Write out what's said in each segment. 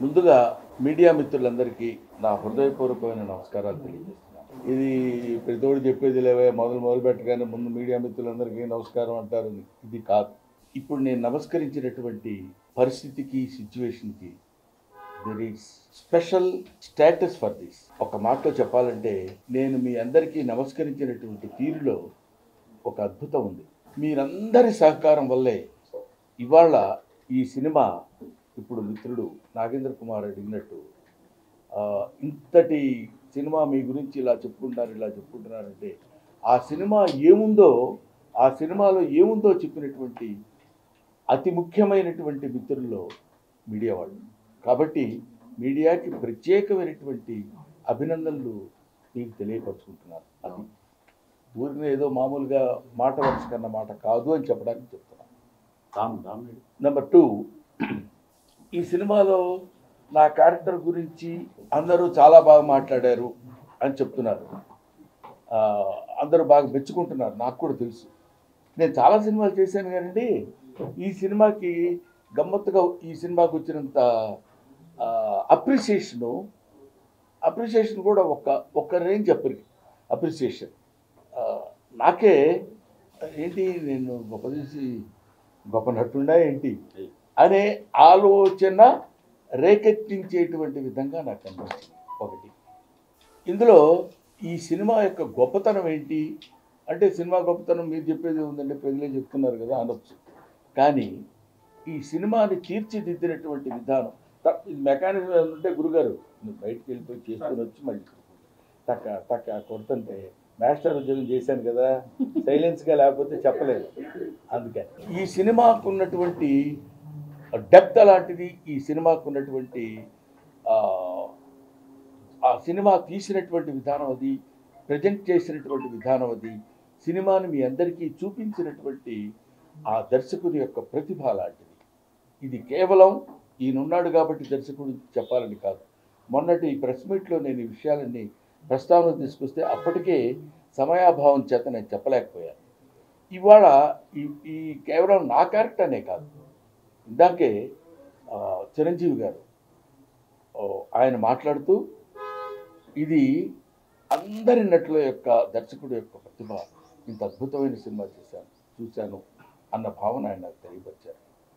ముందుగా మీడియా మిత్రులందరికీ నా హృదయపూర్వకమైన నమస్కారాలు తెలియజేస్తున్నాను ఇది ప్రతిోడు చెప్పేది లేవే మొదలు మొదలు పెట్టగానే ముందు మీడియా మిత్రులందరికీ నమస్కారం అంటారు ఇది కాదు ఇప్పుడు నేను నమస్కరించినటువంటి పరిస్థితికి సిచ్యువేషన్కి there is special status for this ఒక మాటలో చెప్పాలంటే నేను మీ అందరికీ నమస్కరించినటువంటి తీరులో ఒక అద్భుతం ఉంది మీరందరి సహకారం వల్లే ఇవాళ ఈ సినిమా ఇప్పుడు మిత్రుడు నాగేంద్ర కుమార్ అడిగినట్టు ఆ, ఇంతటి సినిమా మీ గురించి ఇలా చెప్పుకుంటారు ఇలా చెప్పుకుంటున్నారంటే ఆ సినిమా ఏముందో ఆ సినిమాలో ఏముందో చెప్పినటువంటి అతి ముఖ్యమైనటువంటి మిత్రుల్లో మీడియా వాళ్ళు కాబట్టి మీడియాకి ప్రత్యేకమైనటువంటి అభినందనలు మీకు తెలియపరుచుకుంటున్నారు అది ఊరిని ఏదో మామూలుగా మాట వరుస కన్న మాట కాదు అని చెప్పడానికి చెప్తున్నాను రామ్ రామ్ నెంబర్ టూ ఈ సినిమాలో నా క్యారెక్టర్ గురించి అందరూ చాలా బాగా మాట్లాడారు అని చెప్తున్నారు ఆ, అందరూ బాగా మెచ్చుకుంటున్నారు నాకు కూడా తెలుసు నేను చాలా సినిమాలు చేశాను కానండి ఈ సినిమాకి గమ్మత్తుగా ఈ సినిమాకి వచ్చినంత అప్రిసియేషను అప్రిసియేషన్ కూడా ఒక ఒక్క రేంజ్ చెప్పరు అప్రిసియేషన్ నాకే ఏంటి నేను గొప్ప చేసి గొప్ప నటుండా ఏంటి అనే ఆలోచన రేకెత్తించేటువంటి విధంగా నాకు అనిపించింది ఒకటి ఇందులో ఈ సినిమా యొక్క గొప్పతనం ఏంటి అంటే సినిమా గొప్పతనం మీరు చెప్పేది ఉందంటే ప్రజలే చెప్తున్నారు కదా అనొచ్చు కానీ ఈ సినిమాని తీర్చిదిద్దినటువంటి విధానం త- ఇది మెకానిజం ఏంటంటే గురుగారు నువ్వు బయటికి వెళ్ళిపోయి చేసుకొని వచ్చి మళ్ళీ టక్క టక్క కొడుతుంటే మాస్టర్ ఉద్యోగం చేశాను కదా సైలెన్స్గా లేకపోతే చెప్పలేదు అందుకని ఈ సినిమాకు ఉన్నటువంటి డెప్త్ అలాంటిది ఈ సినిమాకు ఉన్నటువంటి ఆ, ఆ సినిమా తీసినటువంటి విధానం అది ప్రజెంట్ చేసినటువంటి విధానం అది సినిమాని మీ అందరికీ చూపించినటువంటి ఆ దర్శకుడి యొక్క ప్రతిభ లాంటిది ఇది కేవలం ఈయనున్నాడు కాబట్టి దర్శకుడు చెప్పాలని కాదు మొన్నటి ప్రెస్ మీట్లో నేను ఈ విషయాలన్నీ ప్రస్తావన తీసుకొస్తే అప్పటికే సమయాభావం చేత నేను చెప్పలేకపోయాను ఇవాళ ఈ ఈ కేవలం నా క్యారెక్టర్ అనే కాదు ఇందాకే ఆ, చిరంజీవి గారు ఓ, ఆయన మాట్లాడుతూ ఇది అందరి నటుల యొక్క దర్శకుడు యొక్క ప్రతిభ ఇంత అద్భుతమైన సినిమా చేశాను చూశాను అన్న భావన ఆయన నాకు తెలియపరిచారు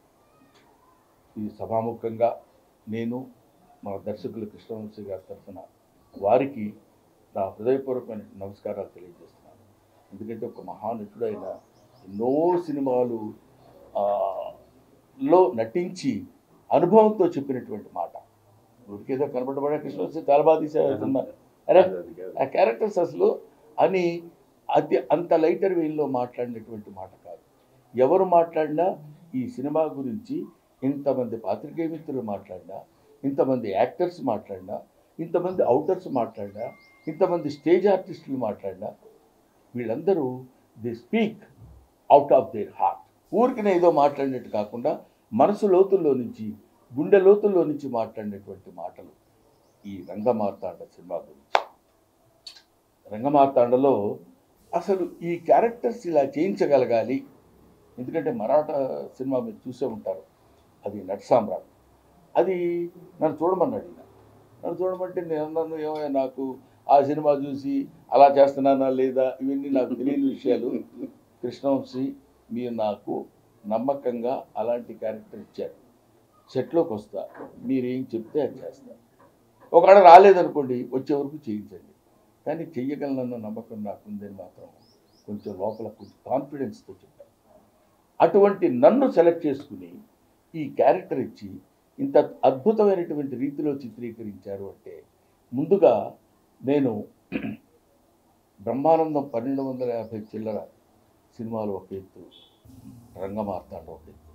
ఈ సభాముఖంగా నేను మా దర్శకులు కృష్ణవంశీ గారి తరఫున వారికి నా హృదయపూర్వకమైన నమస్కారాలు తెలియజేస్తున్నాను ఎందుకంటే ఒక మహానటుడైన ఎన్నో సినిమాలు ఆ, లో నటించి అనుభవంతో చెప్పినటువంటి మాట ఊరికేదో కనబడబడే కృష్ణవంశీ చాలా బాగా తీశారు సినిమా అరే ఆ క్యారెక్టర్స్ అసలు అని అది అంత లైటర్ వేలో మాట్లాడినటువంటి మాట కాదు ఎవరు మాట్లాడినా ఈ సినిమా గురించి ఇంతమంది పాత్రికేయ మిత్రులు మాట్లాడినా ఇంతమంది యాక్టర్స్ మాట్లాడినా ఇంతమంది అవుటర్స్ మాట్లాడినా ఇంతమంది స్టేజ్ ఆర్టిస్టులు మాట్లాడినా వీళ్ళందరూ the speak out of their heart ఊరికినే ఏదో మాట్లాడినట్టు కాకుండా మనసు లోతుల్లో నుంచి గుండె లోతుల్లో నుంచి మాట్లాడినటువంటి మాటలు ఈ రంగమార్తాండ సినిమా గురించి రంగమార్తాండలో అసలు ఈ క్యారెక్టర్స్ ఇలా చేయించగలగాలి ఎందుకంటే మరాఠా సినిమా మీరు చూసే ఉంటారు అది నట్ సామ్రాట్ అది నన్ను చూడమన్నాడు ఈయన. నన్ను చూడమంటే నేను అన్నాను ఏమయ్యా నాకు ఆ సినిమా చూసి అలా చేస్తున్నానా లేదా ఇవన్నీ నాకు తెలియని విషయాలు కృష్ణవంశీ మీరు నాకు నమ్మకంగా అలాంటి క్యారెక్టర్ ఇచ్చారు సెట్లోకి వస్తా మీరేం చెప్తే అది చేస్తా ఒకవేళ రాలేదనుకోండి వచ్చే వరకు చేయించండి కానీ చెయ్యగలనన్న నమ్మకం నాకు ఉందని మాత్రం కొంచెం లోపల కొంచెం కాన్ఫిడెన్స్తో చెప్పాను అటువంటి నన్ను సెలెక్ట్ చేసుకుని ఈ క్యారెక్టర్ ఇచ్చి ఇంత అద్భుతమైనటువంటి రీతిలో చిత్రీకరించారు అంటే ముందుగా నేను బ్రహ్మానందం పన్నెండు వందల యాభై చిల్లర సినిమాలు ఒక ఎత్తు రంగమార్తాండ ఒక ఎత్తు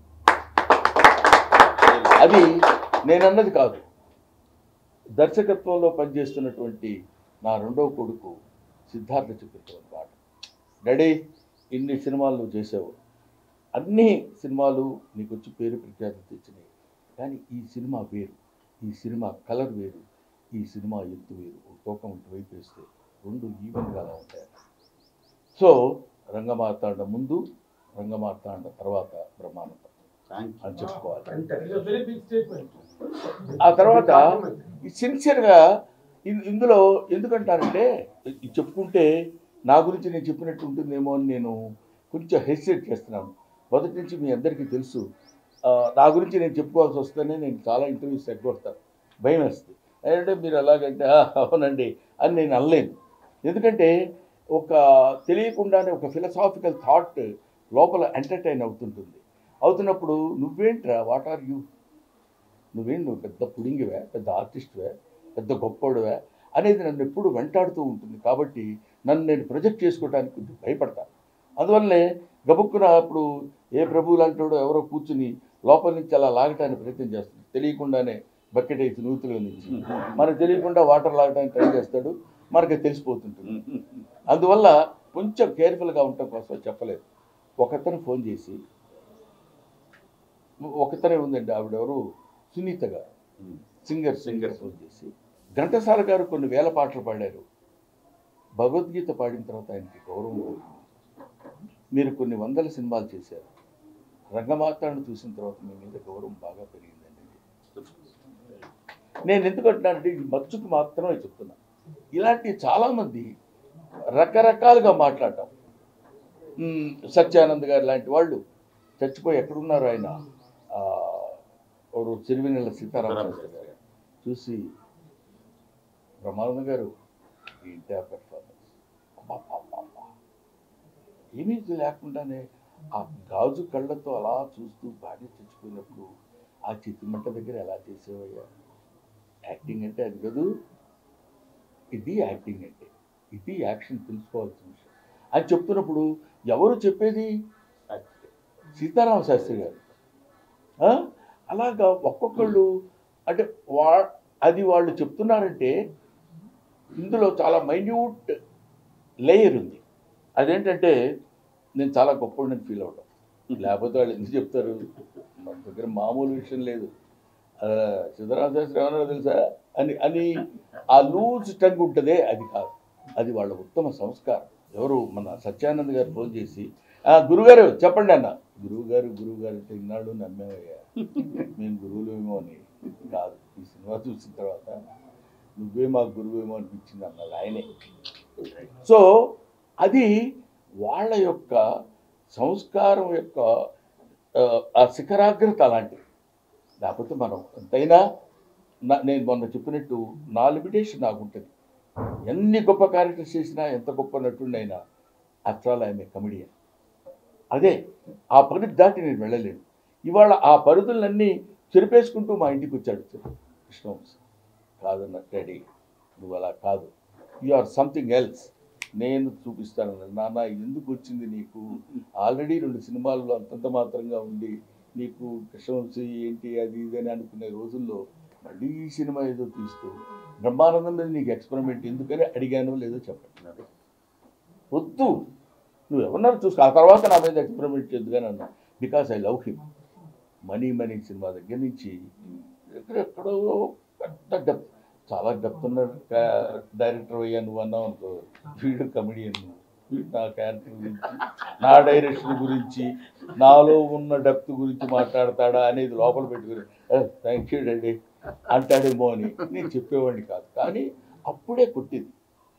అది నేనన్నది కాదు దర్శకత్వంలో పనిచేస్తున్నటువంటి నా రెండవ కొడుకు సిద్ధార్థ చెప్పినటువంటి మాట డాడీ ఇన్ని సినిమాలు నువ్వు చేసావు అన్ని సినిమాలు నీకు వచ్చి పేరు ప్రఖ్యాతి తెచ్చినాయి కానీ ఈ సినిమా వేరు ఈ సినిమా కలర్ వేరు ఈ సినిమా ఎత్తు వేరు ఒక తూకం ఇటువైపు వేస్తే రెండు ఈవెన్గా అలా ఉంటాయి సో రంగమార్తాండ ముందు రంగమార్తాండ తర్వాత బ్రహ్మానందం థ్యాంక్ అని చెప్పుకోవాలి వెరీ బిగ్ స్టేట్మెంట్ ఆ తర్వాత ఈ సిన్సియర్గా ఇన్- ఇందులో ఎందుకంటారంటే ఇది చెప్పుకుంటే నా గురించి నేను చెప్పినట్టు ఉంటుందేమో అని నేను కొంచెం హెసిటేట్ చేస్తున్నాను మొదటి నుంచి మీ అందరికీ తెలుసు ఆ, నా గురించి నేను చెప్పుకోవాల్సి వస్తేనే నేను చాలా ఇంటర్వ్యూస్ ఎగ్గొడతాను భయం వేస్తుంది అంటే మీరు ఎలాగంటే "ఆ, అవునండి అని నేను అనలేను ఎందుకంటే ఒక తెలియకుండానే ఒక ఫిలసాఫికల్ థాట్ లోపల ఎంటర్టైన్ అవుతుంటుంది అవుతున్నప్పుడు నువ్వేంట్రా వాట్ ఆర్ యూ నువ్వేం నువ్వు పెద్ద పుడింగివే పెద్ద ఆర్టిస్ట్వే పెద్ద గొప్పోడువే అనేది నన్ను ఎప్పుడు వెంటాడుతూ ఉంటుంది కాబట్టి నన్ను నేను ప్రొజెక్ట్ చేసుకోవడానికి కొంచెం భయపడతాను అందువల్లనే గబుక్కున ఇప్పుడు ఏ ప్రభువు లాంటి ఎవరో కూర్చుని లోపల నుంచి అలా లాగటానికి ప్రయత్నం చేస్తుంది తెలియకుండానే బకెట్ వేసి నూతుల నుంచి మనకు తెలియకుండా వాటర్ లాగడానికి ట్రై చేస్తాడు మనకి తెలిసిపోతుంటుంది అందువల్ల కొంచెం కేర్ఫుల్గా ఉండటం కోసం చెప్పలేదు ఒకతను ఫోన్ చేసి ఒకతనే ఉందండి ఆవిడెవరు సునీత గారు సింగర్ సింగర్ ఫోన్ చేసి ఘంటసాల గారు కొన్ని వేల పాటలు పాడారు భగవద్గీత పాడిన తర్వాత ఆయనకి గౌరవం దొరికింది మీరు కొన్ని వందల సినిమాలు చేశారు రంగమాతను చూసిన తర్వాత మీ మీద గౌరవం బాగా పెరిగిందండి నేను ఎందుకు అంటున్నానంటే ఇది మచ్చుకు మాత్రమే చెప్తున్నా ఇలాంటి చాలామంది రకరకాలుగా మాట్లాడటం మ్, సత్యానంద్ గారు లాంటి వాళ్ళు చచ్చిపోయి ఎక్కడున్నారు ఆయన ఆ, ఎవరు సిరివెన్నెల సీతారామ శాస్త్రి గారు చూసి బ్రహ్మానంద గారు ఏంటి ఆ పెర్ఫార్మెన్స్ అబ్బబ్బబ్బబ్బా. ఏమీ లేకుండానే ఆ గాజు కళ్ళతో అలా చూస్తూ భార్య చచ్చిపోయినప్పుడు ఆ చిత్తిమంట దగ్గర ఎలా చేసేవయ్యా యాక్టింగ్ అంటే అది కాదు ఇది యాక్టింగ్ అంటే ఇది యాక్షన్ తెలుసుకోవాల్సిన విషయం అని చెప్తున్నప్పుడు ఎవరు చెప్పేది సీతారామ శాస్త్రి గారు ఆ? అలాగా ఒక్కొక్కళ్ళు అంటే వా అది వాళ్ళు చెప్తున్నారంటే ఇందులో చాలా మైన్యూట్ లేయర్ ఉంది అదేంటంటే నేను చాలా గొప్పవాడిని ఫీల్ అవడం లేకపోతే వాళ్ళు ఎందుకు చెప్తారు మన దగ్గర మామూలు విషయం లేదు ఆ, సీతారామ శాస్త్రి ఏమన్నారో తెలుసా అని అని ఆ లూజ్ టంగ్ ఉంటుందే అది కాదు అది వాళ్ళ ఉత్తమ సంస్కారం ఎవరు మన సత్యానంద్ గారు ఫోన్ చేసి "ఆ, గురుగారు చెప్పండి అన్న గురువు గారు గురువు గారు అంటే ఇన్నాళ్ళు నమ్మేవయ్యా మేము గురువులేమో అని కాదు ఈ సినిమా చూసిన తర్వాత నువ్వే మా గురువేమో అనిపించింది అన్నది ఆయనే సో అది వాళ్ళ యొక్క సంస్కారం యొక్క ఆ, ఆ శిఖరాగ్రత అలాంటిది లేకపోతే మనం ఎంతైనా నా- నేను మొన్న చెప్పినట్టు నా లిమిటేషన్ నాకు ఉంటుంది ఎన్ని గొప్ప క్యారెక్టర్స్ చేసినా ఎంత గొప్ప నటుడినైనా అఫ్టర్ ఐఎమ్ ఏ కమెడియన్ అదే ఆ పరిధి దాటి నేను వెళ్ళలేను ఇవాళ ఆ పరిధులన్నీ చెరిపేసుకుంటూ మా ఇంటికి వచ్చాడు కృష్ణవంశ కాదన్న డాడీ నువ్వు అలా కాదు యు ఆర్ సంథింగ్ ఎల్స్ నేను చూపిస్తాను అన్నాడు. నాన్న ఎందుకు వచ్చింది నీకు ఆల్రెడీ రెండు సినిమాల్లో అంతంత మాత్రంగా ఉండి నీకు కృష్ణవంశీ ఏంటి అది ఇది అని అనుకునే రోజుల్లో మళ్ళీ ఈ సినిమా ఏదో తీస్తూ బ్రహ్మానందం మీద నీకు ఎక్స్పెరిమెంట్ ఎందుకని అడిగానో లేదో చెప్పండి వద్దు నువ్వు ఎవరన్నారు చూసుకో ఆ తర్వాత నా మీద ఎక్స్పెరిమెంట్ చేద్దుగాని అన్నా because I love him money money cinema దగ్గర నుంచి ఎక్కడెక్కడో పెద్ద డెప్త్ చాలా డెప్త్ ఉన్న డైరెక్టర్ అయ్యా నువ్వు అన్నావు అనుకో వీడు కమెడియన్ వీడు నా క్యారెక్టర్ గురించి నా డైరెక్షన్ గురించి నాలో ఉన్న డెప్త్ గురించి మాట్లాడతాడా అనేది లోపల పెట్టుకుని థ్యాంక్ యూ డాడీ అంటాడేమో అని నేను చెప్పేవాడిని కాదు కానీ అప్పుడే పుట్టింది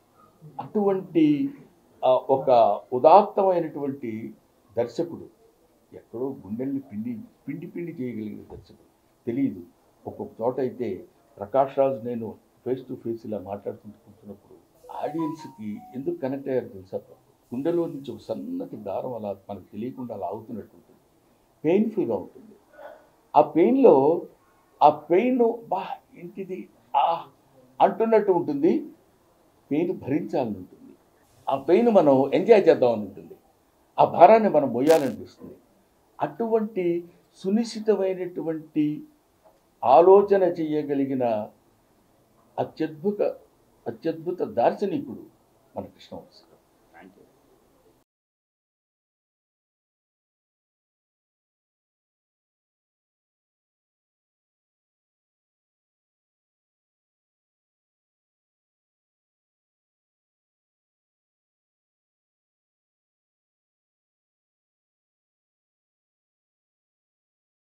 అటువంటి ఆ, ఒక ఉదాత్తమైనటువంటి దర్శకుడు ఎక్కడో గుండెల్ని పిండి పిండి పిండి చేయగలిగిన దర్శకుడు తెలియదు ఒక్కొక్క చోట అయితే ప్రకాష్ రాజు నేను ఫేస్ టు ఫేస్ ఇలా మాట్లాడుకుంటూ కూర్చున్నప్పుడు ఆడియన్స్కి ఎందుకు కనెక్ట్ అయ్యారు తెలుసా గుండెలో నుంచి ఒక సన్నటి దారం అలా మనకు తెలియకుండా అలా అవుతున్నట్టు ఉంటుంది పెయిన్ఫుల్గా ఉంటుంది ఆ పెయిన్లో ఆ పెయిన్ బా ఇంటిది ఆ అంటున్నట్టు ఉంటుంది పెయిన్ భరించాలని ఉంటుంది ఆ పెయిన్ మనం ఎంజాయ్ చేద్దామని ఉంటుంది ఆ భారాన్ని మనం మొయ్యాలనిపిస్తుంది అటువంటి సునిశ్చితమైనటువంటి ఆలోచన చేయగలిగిన అత్యద్భుత అత్యద్భుత దార్శనికుడు మన కృష్ణవంశీ